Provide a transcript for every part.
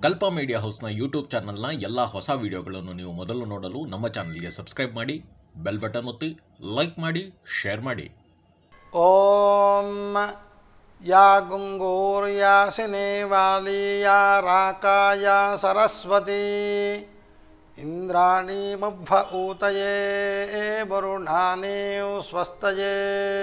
ಕಲ್ಪ media ಹೌಸ್ನ YouTube ಚಾನಲ್ನ ಎಲ್ಲ ಹೊಸ ವಿಡಿಯೋಗಳನ್ನು ನೀವು ಮೊದಲು ನೋಡಲು ನಮ್ಮ ಚಾನಲ್ಗೆ ಸಬ್ಸ್ಕ್ರೈಬ್ ಮಾಡಿ ಬೆಲ್ ಬಟನ್ ಒತ್ತಿ ಲೈಕ್ ಮಾಡಿ ಶೇರ್ ಮಾಡಿ ॐ या गुङ्गूर्यासिने वाली या राका या सरस्वती इन्द्राणीमुग्भ ऊतये वरुणानीव ಸ್ವಸ್ತಯೇ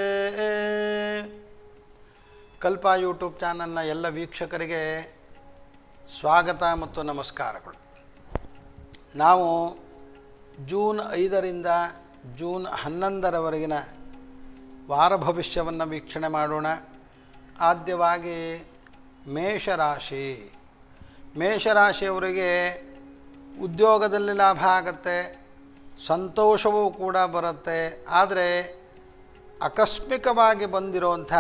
ಕಲ್ಪ ಯೂಟ್ಯೂಬ್ ಚಾನಲ್ನ ಎಲ್ಲ ವೀಕ್ಷಕರಿಗೆ ಸ್ವಾಗತ ಮತ್ತು ನಮಸ್ಕಾರಗಳು ನಾವು ಜೂನ್ ಐದರಿಂದ ಜೂನ್ ಹನ್ನೊಂದರವರೆಗಿನ ವಾರ ಭವಿಷ್ಯವನ್ನು ವೀಕ್ಷಣೆ ಮಾಡೋಣ ಆದ್ಯವಾಗಿ ಮೇಷರಾಶಿ ಮೇಷರಾಶಿಯವರಿಗೆ ಉದ್ಯೋಗದಲ್ಲಿ ಲಾಭ ಆಗತ್ತೆ ಸಂತೋಷವೂ ಕೂಡ ಬರುತ್ತೆ ಆದರೆ ಆಕಸ್ಮಿಕವಾಗಿ ಬಂದಿರುವಂಥ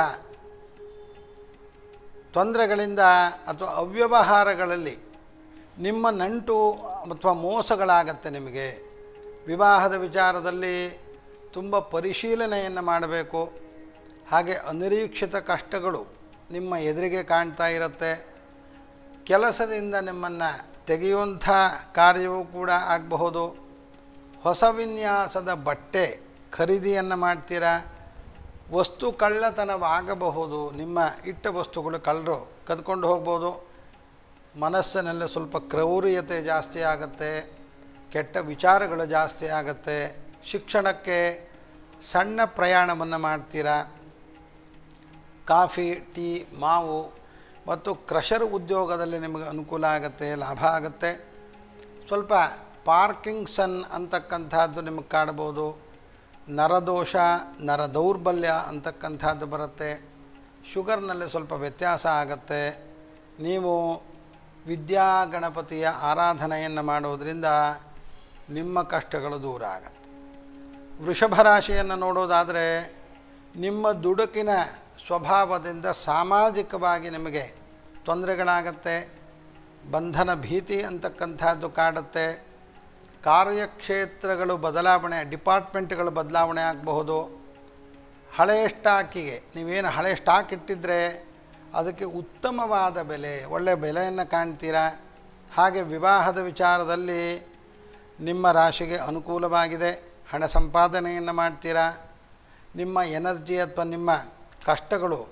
ತೊಂದರೆಗಳಿಂದ ಅಥವಾ ಅವ್ಯವಹಾರಗಳಲ್ಲಿ ನಿಮ್ಮ ನಂಟು ಅಥವಾ ಮೋಸಗಳಾಗತ್ತೆ ನಿಮಗೆ ವಿವಾಹದ ವಿಚಾರದಲ್ಲಿ ತುಂಬ ಪರಿಶೀಲನೆಯನ್ನು ಮಾಡಬೇಕು ಹಾಗೆ ಅನಿರೀಕ್ಷಿತ ಕಷ್ಟಗಳು ನಿಮ್ಮ ಎದುರಿಗೆ ಕಾಣ್ತಾ ಇರುತ್ತೆ ಕೆಲಸದಿಂದ ನಿಮ್ಮನ್ನು ತೆಗೆಯುವಂಥ ಕಾರ್ಯವೂ ಕೂಡ ಆಗಬಹುದು ಹೊಸ ವಿನ್ಯಾಸದ ಬಟ್ಟೆ ಖರೀದಿಯನ್ನು ಮಾಡ್ತೀರಾ ವಸ್ತು ಕಳ್ಳತನವಾಗಬಹುದು ನಿಮ್ಮ ಇಟ್ಟ ವಸ್ತುಗಳು ಕಳ್ಳರು ಕದ್ಕೊಂಡು ಹೋಗ್ಬೋದು ಮನಸ್ಸಿನಲ್ಲಿ ಸ್ವಲ್ಪ ಕ್ರೌರ್ಯತೆ ಜಾಸ್ತಿ ಆಗುತ್ತೆ ಕೆಟ್ಟ ವಿಚಾರಗಳು ಜಾಸ್ತಿ ಆಗುತ್ತೆ ಶಿಕ್ಷಣಕ್ಕೆ ಸಣ್ಣ ಪ್ರಯಾಣವನ್ನು ಮಾಡ್ತೀರಾ ಕಾಫಿ ಟೀ ಮಾವು ಮತ್ತು ಕ್ರಷರ್ ಉದ್ಯೋಗದಲ್ಲಿ ನಿಮಗೆ ಅನುಕೂಲ ಆಗುತ್ತೆ ಲಾಭ ಆಗುತ್ತೆ ಸ್ವಲ್ಪ ಪಾರ್ಕಿಂಗ್ಸನ್ ಅಂತಕ್ಕಂಥದ್ದು ನಿಮಗೆ ಕಾಡ್ಬೋದು ನರದೋಷ ನರ ದೌರ್ಬಲ್ಯ ಅಂತಕ್ಕಂಥದ್ದು ಬರುತ್ತೆ ಶುಗರ್ನಲ್ಲಿ ಸ್ವಲ್ಪ ವ್ಯತ್ಯಾಸ ಆಗುತ್ತೆ ನೀವು ವಿದ್ಯಾಗಣಪತಿಯ ಆರಾಧನೆಯನ್ನು ಮಾಡೋದರಿಂದ ನಿಮ್ಮ ಕಷ್ಟಗಳು ದೂರ ಆಗತ್ತೆ ವೃಷಭ ರಾಶಿಯನ್ನು ನೋಡೋದಾದರೆ ನಿಮ್ಮ ದುಡುಕಿನ ಸ್ವಭಾವದಿಂದ ಸಾಮಾಜಿಕವಾಗಿ ನಿಮಗೆ ತೊಂದರೆಗಳಾಗತ್ತೆ ಬಂಧನ ಭೀತಿ ಅಂತಕ್ಕಂಥದ್ದು ಕಾಡುತ್ತೆ ಕಾರ್ಯಕ್ಷೇತ್ರಗಳು ಬದಲಾವಣೆ ಡಿಪಾರ್ಟ್ಮೆಂಟ್ಗಳು ಬದಲಾವಣೆ ಆಗಬಹುದು ಹಳೆಯ ಸ್ಟಾಕಿಗೆ ನೀವೇನು ಹಳೆಯ ಸ್ಟಾಕ್ ಇಟ್ಟಿದ್ದರೆ ಅದಕ್ಕೆ ಉತ್ತಮವಾದ ಬೆಲೆ ಒಳ್ಳೆಯ ಬೆಲೆಯನ್ನು ಕಾಣ್ತೀರಾ ಹಾಗೆ ವಿವಾಹದ ವಿಚಾರದಲ್ಲಿ ನಿಮ್ಮ ರಾಶಿಗೆ ಅನುಕೂಲವಾಗಿದೆ ಹಣ ಸಂಪಾದನೆಯನ್ನು ಮಾಡ್ತೀರಾ ನಿಮ್ಮ ಎನರ್ಜಿ ಅಥವಾ ನಿಮ್ಮ ಕಷ್ಟಗಳು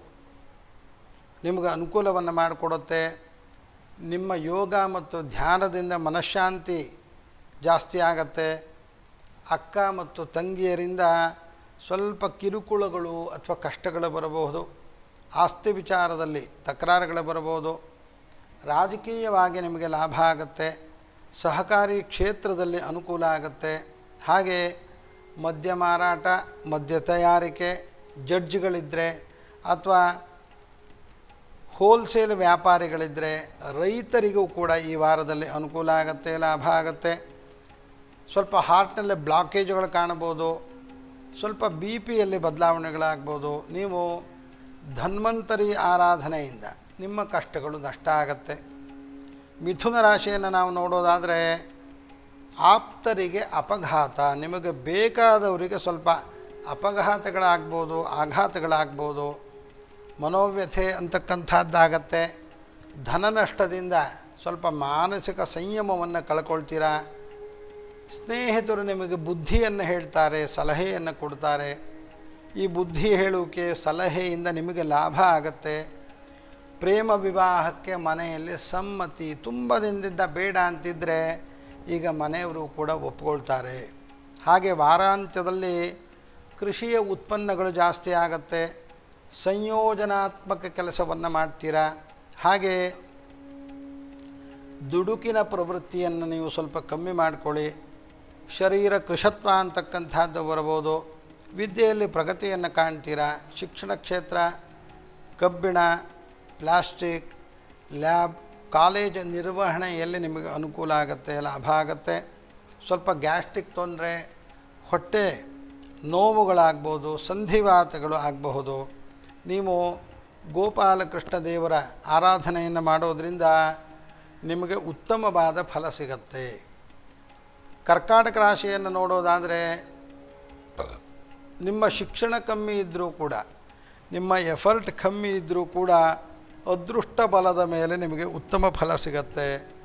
ನಿಮಗೆ ಅನುಕೂಲವನ್ನು ಮಾಡಿಕೊಡುತ್ತೆ ನಿಮ್ಮ ಯೋಗ ಮತ್ತು ಧ್ಯಾನದಿಂದ ಮನಃಶಾಂತಿ ಜಾಸ್ತಿ ಆಗತ್ತೆ ಅಕ್ಕ ಮತ್ತು ತಂಗಿಯರಿಂದ ಸ್ವಲ್ಪ ಕಿರುಕುಳಗಳು ಅಥವಾ ಕಷ್ಟಗಳು ಬರಬಹುದು ಆಸ್ತಿ ವಿಚಾರದಲ್ಲಿ ತಕರಾರುಗಳು ಬರಬಹುದು ರಾಜಕೀಯವಾಗಿ ನಿಮಗೆ ಲಾಭ ಆಗುತ್ತೆ ಸಹಕಾರಿ ಕ್ಷೇತ್ರದಲ್ಲಿ ಅನುಕೂಲ ಆಗುತ್ತೆ ಹಾಗೆ ಮದ್ಯ ಮಾರಾಟ ಮದ್ಯ ತಯಾರಿಕೆ ಜಡ್ಜ್ಗಳಿದ್ದರೆ ಅಥವಾ ಹೋಲ್ಸೇಲ್ ವ್ಯಾಪಾರಿಗಳಿದ್ದರೆ ರೈತರಿಗೂ ಕೂಡ ಈ ವಾರದಲ್ಲಿ ಅನುಕೂಲ ಆಗುತ್ತೆ ಲಾಭ ಆಗುತ್ತೆ ಸ್ವಲ್ಪ ಹಾರ್ಟ್ನಲ್ಲಿ ಬ್ಲಾಕೇಜ್ಗಳು ಕಾಣಬೋದು ಸ್ವಲ್ಪ ಬಿ ಪಿಯಲ್ಲಿ ಬದಲಾವಣೆಗಳಾಗ್ಬೋದು ನೀವು ಧನ್ವಂತರಿ ಆರಾಧನೆಯಿಂದ ನಿಮ್ಮ ಕಷ್ಟಗಳು ನಷ್ಟ ಆಗತ್ತೆ ಮಿಥುನ ರಾಶಿಯನ್ನು ನಾವು ನೋಡೋದಾದರೆ ಆಪ್ತರಿಗೆ ಅಪಘಾತ ನಿಮಗೆ ಬೇಕಾದವರಿಗೆ ಸ್ವಲ್ಪ ಅಪಘಾತಗಳಾಗ್ಬೋದು ಆಘಾತಗಳಾಗ್ಬೋದು ಮನೋವ್ಯಥೆ ಅಂತಕ್ಕಂಥದ್ದಾಗತ್ತೆ ಧನ ನಷ್ಟದಿಂದ ಸ್ವಲ್ಪ ಮಾನಸಿಕ ಸಂಯಮವನ್ನು ಕಳ್ಕೊಳ್ತೀರಾ ಸ್ನೇಹಿತರು ನಿಮಗೆ ಬುದ್ಧಿಯನ್ನು ಹೇಳ್ತಾರೆ ಸಲಹೆಯನ್ನು ಕೊಡ್ತಾರೆ ಈ ಬುದ್ಧಿ ಹೇಳುವಿಕೆ ಸಲಹೆಯಿಂದ ನಿಮಗೆ ಲಾಭ ಆಗತ್ತೆ ಪ್ರೇಮ ವಿವಾಹಕ್ಕೆ ಮನೆಯಲ್ಲಿ ಸಮ್ಮತಿ ತುಂಬ ದಿನದಿಂದ ಬೇಡ ಅಂತಿದ್ದರೆ ಈಗ ಮನೆಯವರು ಕೂಡ ಒಪ್ಕೊಳ್ತಾರೆ ಹಾಗೆ ವಾರಾಂತ್ಯದಲ್ಲಿ ಕೃಷಿಯ ಉತ್ಪನ್ನಗಳು ಜಾಸ್ತಿ ಆಗತ್ತೆ ಸಂಯೋಜನಾತ್ಮಕ ಕೆಲಸವನ್ನು ಮಾಡ್ತೀರಾ ಹಾಗೆ ದುಡುಕಿನ ಪ್ರವೃತ್ತಿಯನ್ನು ನೀವು ಸ್ವಲ್ಪ ಕಮ್ಮಿ ಮಾಡಿಕೊಳ್ಳಿ ಶರೀರ ಕೃಷತ್ವ ಅಂತಕ್ಕಂಥದ್ದು ಬರಬಹುದು ವಿದ್ಯೆಯಲ್ಲಿ ಪ್ರಗತಿಯನ್ನು ಕಾಣ್ತೀರಾ ಶಿಕ್ಷಣ ಕ್ಷೇತ್ರ ಕಬ್ಬಿಣ ಪ್ಲಾಸ್ಟಿಕ್ ಲ್ಯಾಬ್ ಕಾಲೇಜ್ ನಿರ್ವಹಣೆಯಲ್ಲಿ ನಿಮಗೆ ಅನುಕೂಲ ಆಗುತ್ತೆ ಲಾಭ ಆಗುತ್ತೆ ಸ್ವಲ್ಪ ಗ್ಯಾಸ್ಟ್ರಿಕ್ ತೊಂದರೆ ಹೊಟ್ಟೆ ನೋವುಗಳಾಗ್ಬೋದು ಸಂಧಿವಾತಗಳು ಆಗಬಹುದು ನೀವು ಗೋಪಾಲಕೃಷ್ಣ ದೇವರ ಆರಾಧನೆಯನ್ನು ಮಾಡೋದರಿಂದ ನಿಮಗೆ ಉತ್ತಮವಾದ ಫಲ ಸಿಗತ್ತೆ ಕರ್ಕಾಟಕ ರಾಶಿಯನ್ನು ನೋಡೋದಾದರೆ ನಿಮ್ಮ ಶಿಕ್ಷಣ ಕಮ್ಮಿ ಇದ್ದರೂ ಕೂಡ ನಿಮ್ಮ ಎಫರ್ಟ್ ಕಮ್ಮಿ ಇದ್ದರೂ ಕೂಡ ಅದೃಷ್ಟ ಬಲದ ಮೇಲೆ ನಿಮಗೆ ಉತ್ತಮ ಫಲ ಸಿಗತ್ತೆ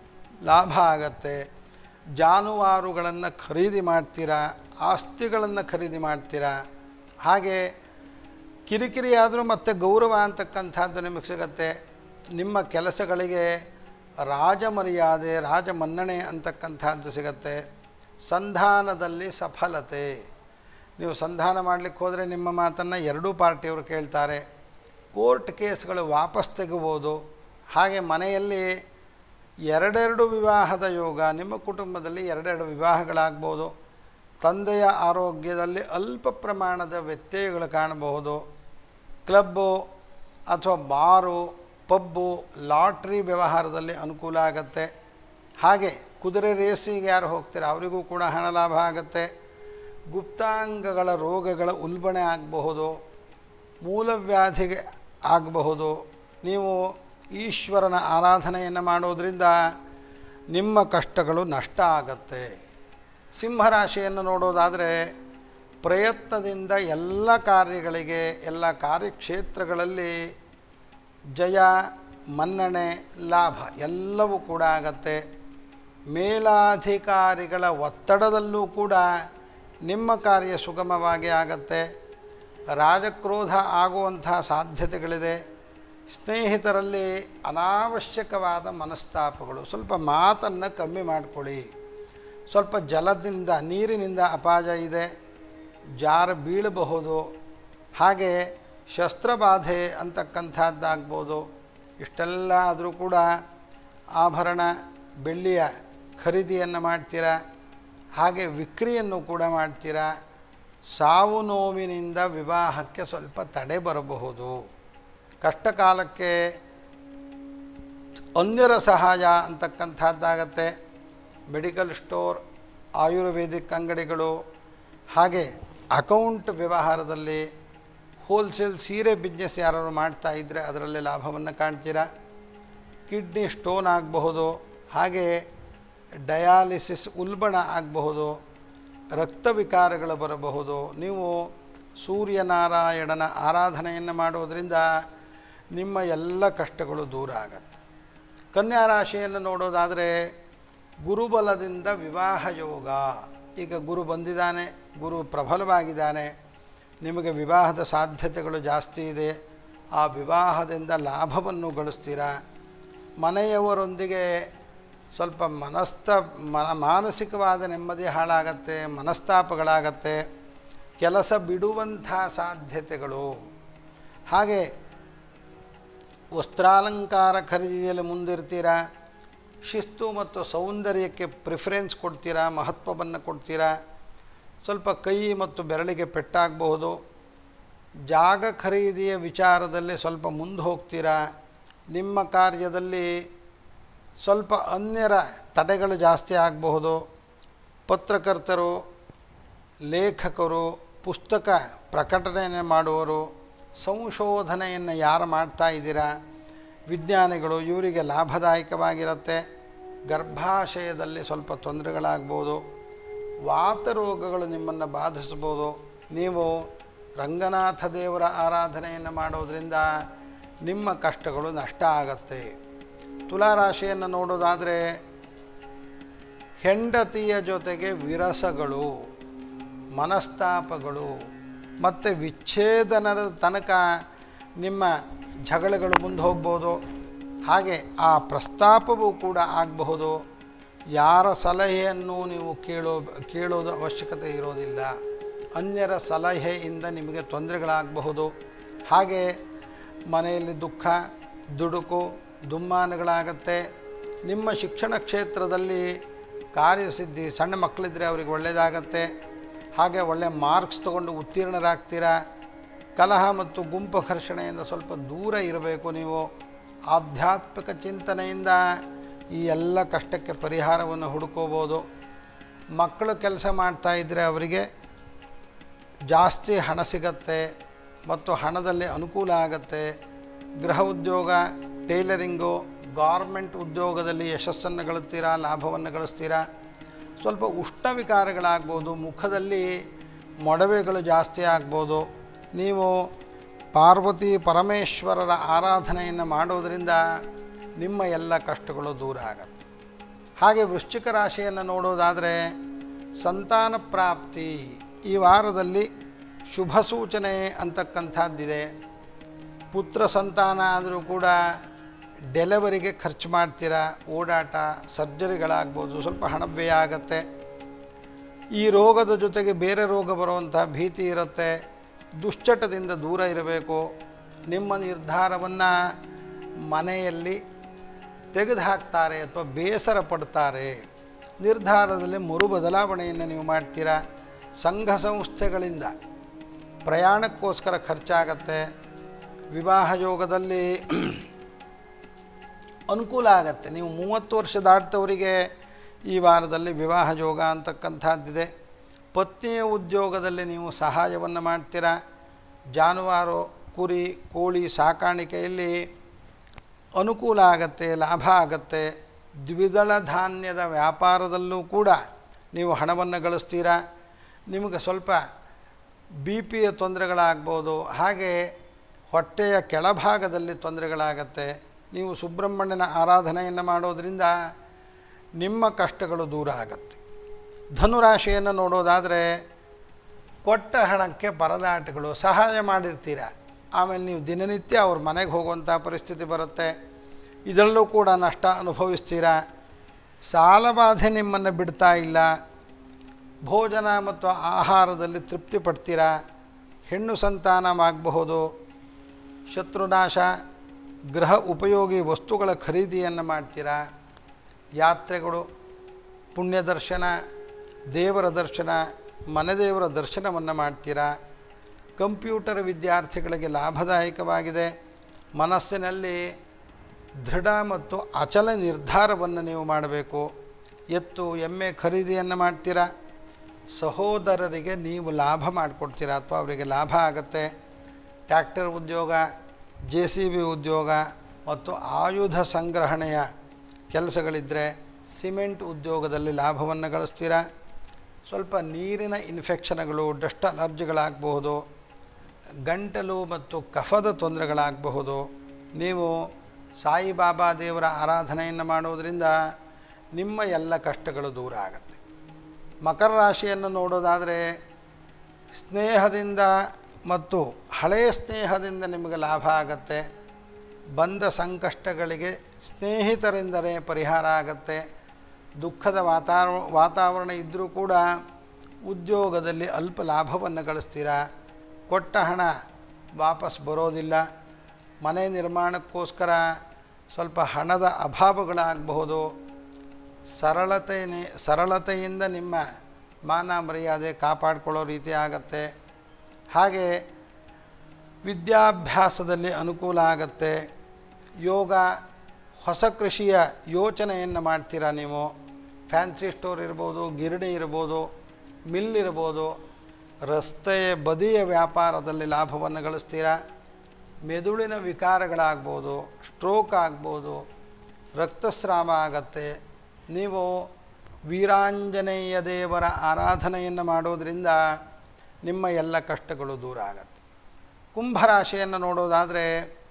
ಲಾಭ ಆಗತ್ತೆ ಜಾನುವಾರುಗಳನ್ನು ಖರೀದಿ ಮಾಡ್ತೀರಾ ಆಸ್ತಿಗಳನ್ನು ಖರೀದಿ ಮಾಡ್ತೀರಾ ಹಾಗೆ ಕಿರಿಕಿರಿ ಆದರೂ ಮತ್ತೆ ಗೌರವ ಅಂತಕ್ಕಂಥದ್ದು ನಿಮಗೆ ಸಿಗತ್ತೆ ನಿಮ್ಮ ಕೆಲಸಗಳಿಗೆ ರಾಜಮರ್ಯಾದೆ ರಾಜಮನ್ನಣೆ ಅಂತಕ್ಕಂಥದ್ದು ಸಿಗತ್ತೆ ಸಂಧಾನದಲ್ಲಿ ಸಫಲತೆ ನೀವು ಸಂಧಾನ ಮಾಡಲಿಕ್ಕೆ ಹೋದರೆ ನಿಮ್ಮ ಮಾತನ್ನು ಎರಡೂ ಪಾರ್ಟಿಯವರು ಕೇಳ್ತಾರೆ ಕೋರ್ಟ್ ಕೇಸ್ಗಳು ವಾಪಸ್ ತೆಗೆಬೋದು ಹಾಗೆ ಮನೆಯಲ್ಲಿ ಎರಡೆರಡು ವಿವಾಹದ ಯೋಗ ನಿಮ್ಮ ಕುಟುಂಬದಲ್ಲಿ ಎರಡೆರಡು ವಿವಾಹಗಳಾಗ್ಬೋದು ತಂದೆಯ ಆರೋಗ್ಯದಲ್ಲಿ ಅಲ್ಪ ಪ್ರಮಾಣದ ವ್ಯತ್ಯಯಗಳು ಕಾಣಬಹುದು ಕ್ಲಬ್ಬು ಅಥವಾ ಬಾರು ಪಬ್ಬು ಲಾಟ್ರಿ ವ್ಯವಹಾರದಲ್ಲಿ ಅನುಕೂಲ ಆಗತ್ತೆ ಹಾಗೆ ಕುದುರೆ ರೇಸಿಗೆ ಯಾರು ಹೋಗ್ತೀರ ಅವರಿಗೂ ಕೂಡ ಹಣ ಲಾಭ ಆಗುತ್ತೆ ಗುಪ್ತಾಂಗಗಳ ರೋಗಗಳ ಉಲ್ಬಣೆ ಆಗಬಹುದು ಮೂಲವ್ಯಾಧಿಗೆ ಆಗಬಹುದು ನೀವು ಈಶ್ವರನ ಆರಾಧನೆಯನ್ನು ಮಾಡೋದರಿಂದ ನಿಮ್ಮ ಕಷ್ಟಗಳು ನಷ್ಟ ಆಗತ್ತೆ ಸಿಂಹರಾಶಿಯನ್ನು ನೋಡೋದಾದರೆ ಪ್ರಯತ್ನದಿಂದ ಎಲ್ಲ ಕಾರ್ಯಗಳಿಗೆ ಎಲ್ಲ ಕಾರ್ಯಕ್ಷೇತ್ರಗಳಲ್ಲಿ ಜಯ ಮನ್ನಣೆ ಲಾಭ ಎಲ್ಲವೂ ಕೂಡ ಆಗತ್ತೆ ಮೇಲಾಧಿಕಾರಿಗಳ ಒತ್ತಡದಲ್ಲೂ ಕೂಡ ನಿಮ್ಮ ಕಾರ್ಯ ಸುಗಮವಾಗಿ ಆಗತ್ತೆ ರಾಜಕ್ರೋಧ ಆಗುವಂಥ ಸಾಧ್ಯತೆಗಳಿದೆ ಸ್ನೇಹಿತರಲ್ಲಿ ಅನಾವಶ್ಯಕವಾದ ಮನಸ್ತಾಪಗಳು ಸ್ವಲ್ಪ ಮಾತನ್ನು ಕಮ್ಮಿ ಮಾಡಿಕೊಳ್ಳಿ ಸ್ವಲ್ಪ ಜಲದಿಂದ ನೀರಿನಿಂದ ಅಪಾಯ ಇದೆ ಜಾರ ಬೀಳಬಹುದು ಹಾಗೆ ಶಸ್ತ್ರಬಾಧೆ ಅಂತಕ್ಕಂಥದ್ದಾಗ್ಬೋದು ಇಷ್ಟೆಲ್ಲ ಆದರೂ ಕೂಡ ಆಭರಣ ಬೆಳ್ಳಿಯ ಖರೀದಿಯನ್ನು ಮಾಡ್ತೀರಾ ಹಾಗೆ ವಿಕ್ರಿಯನ್ನು ಕೂಡ ಮಾಡ್ತೀರಾ ಸಾವು ನೋವಿನಿಂದ ವಿವಾಹಕ್ಕೆ ಸ್ವಲ್ಪ ತಡೆ ಬರಬಹುದು ಕಷ್ಟ ಕಾಲಕ್ಕೆ ಅನ್ಯರ ಸಹಾಯ ಅಂತಕ್ಕಂಥದ್ದಾಗತ್ತೆ ಮೆಡಿಕಲ್ ಸ್ಟೋರ್ ಆಯುರ್ವೇದಿಕ್ ಅಂಗಡಿಗಳು ಹಾಗೆ ಅಕೌಂಟ್ ವ್ಯವಹಾರದಲ್ಲಿ ಹೋಲ್ಸೇಲ್ ಸೀರೆ ಬಿಸ್ನೆಸ್ ಯಾರು ಮಾಡ್ತಾ ಇದ್ದರೆ ಅದರಲ್ಲಿ ಲಾಭವನ್ನು ಕಾಣ್ತೀರಾ ಕಿಡ್ನಿ ಸ್ಟೋನ್ ಆಗಬಹುದು ಹಾಗೆ ಡಯಾಲಿಸಿಸ್ ಉಲ್ಬಣ ಆಗಬಹುದು ರಕ್ತ ವಿಕಾರಗಳು ಬರಬಹುದು ನೀವು ಸೂರ್ಯನಾರಾಯಣನ ಆರಾಧನೆಯನ್ನು ಮಾಡೋದರಿಂದ ನಿಮ್ಮ ಎಲ್ಲ ಕಷ್ಟಗಳು ದೂರ ಆಗತ್ತೆ ಕನ್ಯಾ ರಾಶಿಯನ್ನು ನೋಡೋದಾದರೆ ಗುರುಬಲದಿಂದ ವಿವಾಹ ಯೋಗ ಈಗ ಗುರು ಬಂದಿದ್ದಾನೆ ಗುರು ಪ್ರಬಲವಾಗಿದ್ದಾನೆ ನಿಮಗೆ ವಿವಾಹದ ಸಾಧ್ಯತೆಗಳು ಜಾಸ್ತಿ ಇದೆ ಆ ವಿವಾಹದಿಂದ ಲಾಭವನ್ನು ಗಳಿಸ್ತೀರಾ ಮನೆಯವರೊಂದಿಗೆ ಸ್ವಲ್ಪ ಮನಸ್ತ ಮನ ಮಾನಸಿಕವಾದ ನೆಮ್ಮದಿ ಹಾಳಾಗತ್ತೆ ಮನಸ್ತಾಪಗಳಾಗತ್ತೆ ಕೆಲಸ ಬಿಡುವಂಥ ಸಾಧ್ಯತೆಗಳು ಹಾಗೆ ವಸ್ತ್ರಾಲಂಕಾರ ಖರೀದಿಯಲ್ಲಿ ಮುಂದಿರ್ತೀರಾ ಶಿಸ್ತು ಮತ್ತು ಸೌಂದರ್ಯಕ್ಕೆ ಪ್ರಿಫರೆನ್ಸ್ ಕೊಡ್ತೀರಾ ಮಹತ್ವವನ್ನು ಕೊಡ್ತೀರಾ ಸ್ವಲ್ಪ ಕೈ ಮತ್ತು ಬೆರಳಿಗೆ ಪೆಟ್ಟಾಗಬಹುದು ಜಾಗ ಖರೀದಿಯ ವಿಚಾರದಲ್ಲಿ ಸ್ವಲ್ಪ ಮುಂದೆ ಹೋಗ್ತೀರಾ ನಿಮ್ಮ ಕಾರ್ಯದಲ್ಲಿ ಸ್ವಲ್ಪ ಅನ್ಯರ ತಡೆಗಳು ಜಾಸ್ತಿ ಆಗಬಹುದು ಪತ್ರಕರ್ತರು ಲೇಖಕರು ಪುಸ್ತಕ ಪ್ರಕಟಣೆ ಮಾಡುವವರು ಸಂಶೋಧನೆಯನ್ನು ಯಾರು ಮಾಡ್ತಾ ಇದ್ದೀರಾ ವಿಜ್ಞಾನಿಗಳು ಇವರಿಗೆ ಲಾಭದಾಯಕವಾಗಿರುತ್ತೆ ಗರ್ಭಾಶಯದಲ್ಲಿ ಸ್ವಲ್ಪ ತೊಂದರೆಗಳಾಗ್ಬೋದು ವಾತರೋಗಗಳು ನಿಮ್ಮನ್ನು ಬಾಧಿಸ್ಬೋದು ನೀವು ರಂಗನಾಥ ದೇವರ ಆರಾಧನೆಯನ್ನು ಮಾಡೋದರಿಂದ ನಿಮ್ಮ ಕಷ್ಟಗಳು ನಷ್ಟ ಆಗತ್ತೆ ತುಲಾರಾಶಿಯನ್ನು ನೋಡೋದಾದರೆ ಹೆಂಡತಿಯ ಜೊತೆಗೆ ವಿರಸಗಳು ಮನಸ್ತಾಪಗಳು ಮತ್ತು ವಿಚ್ಛೇದನದ ತನಕ ನಿಮ್ಮ ಜಗಳಗಳು ಮುಂದೆ ಹೋಗ್ಬೋದು ಹಾಗೆ ಆ ಪ್ರಸ್ತಾಪವೂ ಕೂಡ ಆಗಬಹುದು ಯಾರ ಸಲಹೆಯನ್ನು ನೀವು ಕೇಳೋ ಕೇಳೋದು ಅವಶ್ಯಕತೆ ಇರೋದಿಲ್ಲ ಅನ್ಯರ ಸಲಹೆಯಿಂದ ನಿಮಗೆ ತೊಂದರೆಗಳಾಗಬಹುದು ಹಾಗೆ ಮನೆಯಲ್ಲಿ ದುಃಖ ದುಡುಕು ದುಮ್ಮಾನಗಳಾಗತ್ತೆ ನಿಮ್ಮ ಶಿಕ್ಷಣ ಕ್ಷೇತ್ರದಲ್ಲಿ ಕಾರ್ಯಸಿದ್ಧಿ ಸಣ್ಣ ಮಕ್ಕಳಿದ್ದರೆ ಅವ್ರಿಗೆ ಒಳ್ಳೆಯದಾಗತ್ತೆ ಹಾಗೆ ಒಳ್ಳೆಯ ಮಾರ್ಕ್ಸ್ ತಗೊಂಡು ಉತ್ತೀರ್ಣರಾಗ್ತೀರಾ ಕಲಹ ಮತ್ತು ಗುಂಪು ಘರ್ಷಣೆಯಿಂದ ಸ್ವಲ್ಪ ದೂರ ಇರಬೇಕು ನೀವು ಆಧ್ಯಾತ್ಮಿಕ ಚಿಂತನೆಯಿಂದ ಈ ಎಲ್ಲ ಕಷ್ಟಕ್ಕೆ ಪರಿಹಾರವನ್ನು ಹುಡುಕೋಬೋದು ಮಕ್ಕಳು ಕೆಲಸ ಮಾಡ್ತಾ ಇದ್ದರೆ ಅವರಿಗೆ ಜಾಸ್ತಿ ಹಣ ಸಿಗತ್ತೆ ಮತ್ತು ಹಣದಲ್ಲಿ ಅನುಕೂಲ ಆಗತ್ತೆ ಗೃಹ ಉದ್ಯೋಗ ಟೈಲರಿಂಗು ಗಾರ್ಮೆಂಟ್ ಉದ್ಯೋಗದಲ್ಲಿ ಯಶಸ್ಸನ್ನು ಗಳಿಸ್ತೀರಾ ಲಾಭವನ್ನು ಗಳಿಸ್ತೀರಾ ಸ್ವಲ್ಪ ಉಷ್ಣ ವಿಕಾರಗಳಾಗ್ಬೋದು ಮುಖದಲ್ಲಿ ಮೊಡವೆಗಳು ಜಾಸ್ತಿ ಆಗ್ಬೋದು ನೀವು ಪಾರ್ವತಿ ಪರಮೇಶ್ವರರ ಆರಾಧನೆಯನ್ನು ಮಾಡೋದರಿಂದ ನಿಮ್ಮ ಎಲ್ಲ ಕಷ್ಟಗಳು ದೂರ ಆಗತ್ತೆ ಹಾಗೆ ವೃಶ್ಚಿಕ ರಾಶಿಯನ್ನು ನೋಡೋದಾದರೆ ಸಂತಾನ ಪ್ರಾಪ್ತಿ ಈ ವಾರದಲ್ಲಿ ಶುಭ ಸೂಚನೆ ಅಂತಕ್ಕಂಥದ್ದಿದೆ ಪುತ್ರ ಸಂತಾನ ಆದರೂ ಕೂಡ ಡೆಲಿವರಿಗೆ ಖರ್ಚು ಮಾಡ್ತೀರಾ ಓಡಾಟ ಸರ್ಜರಿಗಳಾಗ್ಬೋದು ಸ್ವಲ್ಪ ಹಣ ವ್ಯಯ ಆಗತ್ತೆ ಈ ರೋಗದ ಜೊತೆಗೆ ಬೇರೆ ರೋಗ ಬರುವಂಥ ಭೀತಿ ಇರುತ್ತೆ ದುಶ್ಚಟದಿಂದ ದೂರ ಇರಬೇಕು ನಿಮ್ಮ ನಿರ್ಧಾರವನ್ನು ಮನೆಯಲ್ಲಿ ತೆಗೆದು ಹಾಕ್ತಾರೆ ಅಥವಾ ಬೇಸರ ಪಡ್ತಾರೆ ನಿರ್ಧಾರದಲ್ಲಿ ಮರು ಬದಲಾವಣೆಯನ್ನು ನೀವು ಮಾಡ್ತೀರಾ ಸಂಘ ಸಂಸ್ಥೆಗಳಿಂದ ಪ್ರಯಾಣಕ್ಕೋಸ್ಕರ ಖರ್ಚಾಗತ್ತೆ ವಿವಾಹ ಯೋಗದಲ್ಲಿ ಅನುಕೂಲ ಆಗತ್ತೆ ನೀವು ಮೂವತ್ತು ವರ್ಷ ದಾಟಿದವರಿಗೆ ಈ ವಾರದಲ್ಲಿ ವಿವಾಹ ಯೋಗ ಅಂತಕ್ಕಂಥದ್ದಿದೆ ಪತ್ನಿಯ ಉದ್ಯೋಗದಲ್ಲಿ ನೀವು ಸಹಾಯವನ್ನು ಮಾಡ್ತೀರಾ ಜಾನುವಾರು ಕುರಿ ಕೋಳಿ ಸಾಕಾಣಿಕೆಯಲ್ಲಿ ಅನುಕೂಲ ಆಗತ್ತೆ ಲಾಭ ಆಗತ್ತೆ ದ್ವಿದಳ ಧಾನ್ಯದ ವ್ಯಾಪಾರದಲ್ಲೂ ಕೂಡ ನೀವು ಹಣವನ್ನು ಗಳಿಸ್ತೀರಾ ನಿಮಗೆ ಸ್ವಲ್ಪ ಬಿ ಪಿಯ ತೊಂದರೆಗಳಾಗ್ಬೋದು ಹಾಗೆ ಹೊಟ್ಟೆಯ ಕೆಳಭಾಗದಲ್ಲಿ ತೊಂದರೆಗಳಾಗತ್ತೆ ನೀವು ಸುಬ್ರಹ್ಮಣ್ಯನ ಆರಾಧನೆಯನ್ನು ಮಾಡೋದರಿಂದ ನಿಮ್ಮ ಕಷ್ಟಗಳು ದೂರ ಆಗತ್ತೆ ಧನುರಾಶಿಯನ್ನು ನೋಡೋದಾದರೆ ಕೊಟ್ಟ ಹಣಕ್ಕೆ ಪರದಾಟಗಳು ಸಹಾಯ ಮಾಡಿರ್ತೀರ ಆಮೇಲೆ ನೀವು ದಿನನಿತ್ಯ ಅವ್ರ ಮನೆಗೆ ಹೋಗುವಂಥ ಪರಿಸ್ಥಿತಿ ಬರುತ್ತೆ ಇದರಲ್ಲೂ ಕೂಡ ನಷ್ಟ ಅನುಭವಿಸ್ತೀರ ಸಾಲಬಾಧೆ ನಿಮ್ಮನ್ನು ಬಿಡ್ತಾ ಇಲ್ಲ ಭೋಜನ ಮತ್ತು ಆಹಾರದಲ್ಲಿ ತೃಪ್ತಿ ಪಡ್ತೀರಾ ಹೆಣ್ಣು ಸಂತಾನವಾಗಬಹುದು ಶತ್ರುನಾಶ ಗೃಹ ಉಪಯೋಗಿ ವಸ್ತುಗಳ ಖರೀದಿಯನ್ನು ಮಾಡ್ತೀರಾ ಯಾತ್ರೆಗಳು ಪುಣ್ಯ ದರ್ಶನ ದೇವರ ದರ್ಶನ ಮನೆದೇವರ ದರ್ಶನವನ್ನು ಮಾಡ್ತೀರಾ ಕಂಪ್ಯೂಟರ್ ವಿದ್ಯಾರ್ಥಿಗಳಿಗೆ ಲಾಭದಾಯಕವಾಗಿದೆ ಮನಸ್ಸಿನಲ್ಲಿ ದೃಢ ಮತ್ತು ಅಚಲ ನಿರ್ಧಾರವನ್ನು ನೀವು ಮಾಡಬೇಕು ಎತ್ತು ಎಮ್ಮೆ ಖರೀದಿಯನ್ನು ಮಾಡ್ತೀರಾ ಸಹೋದರರಿಗೆ ನೀವು ಲಾಭ ಮಾಡಿಕೊಡ್ತೀರಾ ಅಥವಾ ಅವರಿಗೆ ಲಾಭ ಆಗುತ್ತೆ ಟ್ಯಾಕ್ಟರ್ ಉದ್ಯೋಗ ಜೆ ಸಿ ಬಿ ಉದ್ಯೋಗ ಮತ್ತು ಆಯುಧ ಸಂಗ್ರಹಣೆಯ ಕೆಲಸಗಳಿದ್ದರೆ ಸಿಮೆಂಟ್ ಉದ್ಯೋಗದಲ್ಲಿ ಲಾಭವನ್ನು ಗಳಿಸ್ತೀರಾ ಸ್ವಲ್ಪ ನೀರಿನ ಇನ್ಫೆಕ್ಷನ್ಗಳು ಡಸ್ಟ್ ಅಲರ್ಜಿಗಳಾಗಬಹುದು ಗಂಟಲು ಮತ್ತು ಕಫದ ತೊಂದರೆಗಳಾಗಬಹುದು ನೀವು ಸಾಯಿಬಾಬಾ ದೇವರ ಆರಾಧನೆಯನ್ನು ಮಾಡೋದರಿಂದ ನಿಮ್ಮ ಎಲ್ಲ ಕಷ್ಟಗಳು ದೂರ ಆಗುತ್ತೆ ಮಕರ ರಾಶಿಯನ್ನು ನೋಡೋದಾದರೆ ಸ್ನೇಹದಿಂದ ಮತ್ತು ಹಳೆಯ ಸ್ನೇಹದಿಂದ ನಿಮಗೆ ಲಾಭ ಆಗತ್ತೆ ಬಂದ ಸಂಕಷ್ಟಗಳಿಗೆ ಸ್ನೇಹಿತರಿಂದಲೇ ಪರಿಹಾರ ಆಗತ್ತೆ ದುಃಖದ ವಾತಾವರಣ ವಾತಾವರಣ ಇದ್ದರೂ ಕೂಡ ಉದ್ಯೋಗದಲ್ಲಿ ಅಲ್ಪ ಲಾಭವನ್ನು ಗಳಿಸ್ತೀರಾ ಕೊಟ್ಟ ಹಣ ವಾಪಸ್ ಬರೋದಿಲ್ಲ ಮನೆ ನಿರ್ಮಾಣಕ್ಕೋಸ್ಕರ ಸ್ವಲ್ಪ ಹಣದ ಅಭಾವಗಳಾಗಬಹುದು ಸರಳತೆಯೇ ಸರಳತೆಯಿಂದ ನಿಮ್ಮ ಮಾನ ಮರ್ಯಾದೆ ಕಾಪಾಡಿಕೊಳ್ಳೋ ರೀತಿ ಆಗತ್ತೆ ಹಾಗೆ ವಿದ್ಯಾಭ್ಯಾಸದಲ್ಲಿ ಅನುಕೂಲ ಆಗತ್ತೆ ಯೋಗ ಹೊಸ ಕೃಷಿಯ ಯೋಚನೆಯನ್ನು ಮಾಡ್ತೀರಾ ನೀವು ಫ್ಯಾನ್ಸಿ ಸ್ಟೋರ್ ಇರ್ಬೋದು ಗಿರಣಿ ಇರ್ಬೋದು ಮಿಲ್ ಇರ್ಬೋದು ರಸ್ತೆಯ ಬದಿಯ ವ್ಯಾಪಾರದಲ್ಲಿ ಲಾಭವನ್ನು ಗಳಿಸ್ತೀರಾ ಮೆದುಳಿನ ವಿಕಾರಗಳಾಗ್ಬೋದು ಸ್ಟ್ರೋಕ್ ಆಗ್ಬೋದು ರಕ್ತಸ್ರಾವ ಆಗತ್ತೆ ನೀವು ವೀರಾಂಜನೇಯ ದೇವರ ಆರಾಧನೆಯನ್ನು ಮಾಡೋದರಿಂದ ನಿಮ್ಮ ಎಲ್ಲ ಕಷ್ಟಗಳು ದೂರ ಆಗತ್ತೆ ಕುಂಭರಾಶಿಯನ್ನು ನೋಡೋದಾದರೆ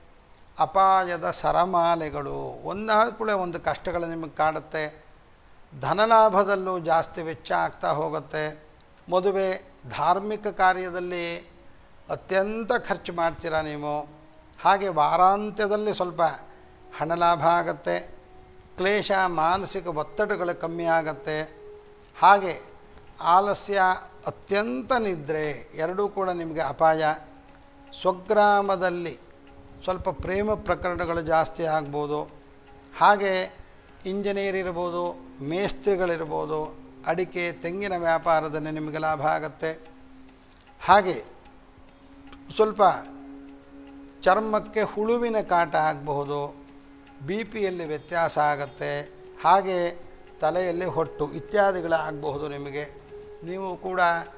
ಅಪಾಯದ ಸರಮಾಲೆಗಳು ಒಂದಾದ ಕೂಡ ಒಂದು ಕಷ್ಟಗಳು ನಿಮಗೆ ಕಾಡುತ್ತೆ ಧನಲಾಭದಲ್ಲೂ ಜಾಸ್ತಿ ವೆಚ್ಚ ಆಗ್ತಾ ಹೋಗುತ್ತೆ ಮದುವೆ ಧಾರ್ಮಿಕ ಕಾರ್ಯದಲ್ಲಿ ಅತ್ಯಂತ ಖರ್ಚು ಮಾಡ್ತೀರಾ ನೀವು ಹಾಗೆ ವಾರಾಂತ್ಯದಲ್ಲಿ ಸ್ವಲ್ಪ ಹಣ ಲಾಭ ಆಗತ್ತೆ ಕ್ಲೇಶ ಮಾನಸಿಕ ಒತ್ತಡಗಳು ಕಮ್ಮಿ ಆಗತ್ತೆ ಹಾಗೆ ಆಲಸ್ಯ ಅತ್ಯಂತ ನಿದ್ರೆ ಎರಡೂ ಕೂಡ ನಿಮಗೆ ಅಪಾಯ ಸ್ವಗ್ರಾಮದಲ್ಲಿ ಸ್ವಲ್ಪ ಪ್ರೇಮ ಪ್ರಕರಣಗಳು ಜಾಸ್ತಿ ಆಗ್ಬೋದು ಹಾಗೆ ಇಂಜಿನಿಯರ್ ಇರ್ಬೋದು ಮೇಸ್ತ್ರಿಗಳಿರ್ಬೋದು ಅಡಿಕೆ ತೆಂಗಿನ ವ್ಯಾಪಾರದಲ್ಲಿ ನಿಮಗೆ ಲಾಭ ಆಗತ್ತೆ ಹಾಗೆ ಸ್ವಲ್ಪ ಚರ್ಮಕ್ಕೆ ಹುಳುವಿನ ಕಾಟ ಆಗಬಹುದು ಬಿ ಪಿಯಲ್ಲಿ ವ್ಯತ್ಯಾಸ ಆಗತ್ತೆ ಹಾಗೆ ತಲೆಯಲ್ಲಿ ಹೊಟ್ಟು ಇತ್ಯಾದಿಗಳ ಆಗಬಹುದು ನಿಮಗೆ ನೀವು ಕೂಡ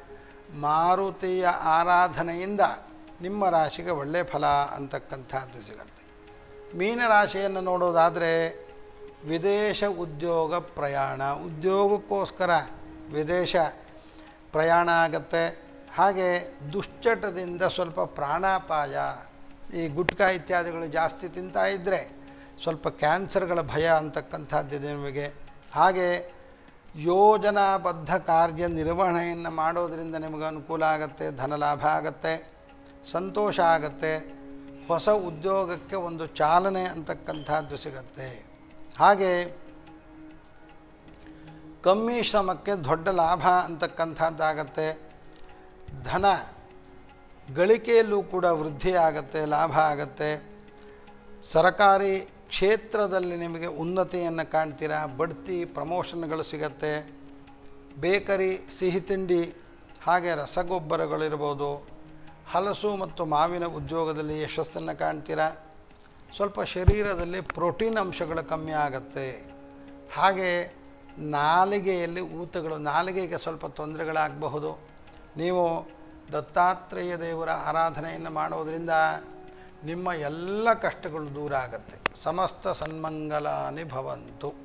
ಮಾರುತಿಯ ಆರಾಧನೆಯಿಂದ ನಿಮ್ಮ ರಾಶಿಗೆ ಒಳ್ಳೆಯ ಫಲ ಅಂತಕ್ಕಂಥದ್ದು ಸಿಗತ್ತೆ ಮೀನರಾಶಿಯನ್ನು ನೋಡೋದಾದರೆ ವಿದೇಶ ಉದ್ಯೋಗ ಪ್ರಯಾಣ ಉದ್ಯೋಗಕ್ಕೋಸ್ಕರ ವಿದೇಶ ಪ್ರಯಾಣ ಆಗತ್ತೆ ಹಾಗೆ ದುಶ್ಚಟದಿಂದ ಸ್ವಲ್ಪ ಪ್ರಾಣಾಪಾಯ ಈ ಗುಟ್ಕಾ ಇತ್ಯಾದಿಗಳು ಜಾಸ್ತಿ ತಿಂತಾ ಇದ್ದರೆ ಸ್ವಲ್ಪ ಕ್ಯಾನ್ಸರ್ಗಳ ಭಯ ಅಂತಕ್ಕಂಥದ್ದಿದೆ ನಿಮಗೆ ಹಾಗೆ ಯೋಜನಾಬದ್ಧ ಕಾರ್ಯ ನಿರ್ವಹಣೆಯನ್ನು ಮಾಡೋದರಿಂದ ನಿಮಗೆ ಅನುಕೂಲ ಆಗುತ್ತೆ ಧನಲಾಭ ಆಗುತ್ತೆ ಸಂತೋಷ ಆಗುತ್ತೆ ಹೊಸ ಉದ್ಯೋಗಕ್ಕೆ ಒಂದು ಚಾಲನೆ ಅಂತಕ್ಕಂಥದ್ದು ಸಿಗತ್ತೆ ಹಾಗೆ ಕಮ್ಮಿ ಶ್ರಮಕ್ಕೆ ದೊಡ್ಡ ಲಾಭ ಅಂತಕ್ಕಂಥದ್ದಾಗತ್ತೆ ಧನ ಗಳಿಕೆಯಲ್ಲೂ ಕೂಡ ವೃದ್ಧಿ ಆಗುತ್ತೆ ಲಾಭ ಆಗುತ್ತೆ ಸರಕಾರಿ ಕ್ಷೇತ್ರದಲ್ಲಿ ನಿಮಗೆ ಉನ್ನತಿಯನ್ನು ಕಾಣ್ತೀರಾ ಬಡ್ತಿ ಪ್ರಮೋಷನ್ಗಳು ಸಿಗತ್ತೆ ಬೇಕರಿ ಸಿಹಿ ತಿಂಡಿ ಹಾಗೆ ರಸಗೊಬ್ಬರಗಳಿರ್ಬೋದು ಹಲಸು ಮತ್ತು ಮಾವಿನ ಉದ್ಯೋಗದಲ್ಲಿ ಯಶಸ್ಸನ್ನು ಕಾಣ್ತೀರಾ ಸ್ವಲ್ಪ ಶರೀರದಲ್ಲಿ ಪ್ರೋಟೀನ್ ಅಂಶಗಳು ಕಮ್ಮಿ ಆಗುತ್ತೆ ಹಾಗೆ ನಾಲಿಗೆಯಲ್ಲಿ ಊತಗಳು ನಾಲಿಗೆಗೆ ಸ್ವಲ್ಪ ತೊಂದರೆಗಳಾಗಬಹುದು ನೀವು ದತ್ತಾತ್ರೇಯ ದೇವರ ಆರಾಧನೆಯನ್ನು ಮಾಡೋದರಿಂದ ನಿಮ್ಮ ಎಲ್ಲ ಕಷ್ಟಗಳು ದೂರ ಆಗುತ್ತೆ ಸಮಸ್ತ ಸನ್ಮಂಗಲಾನಿ ಭವಂತು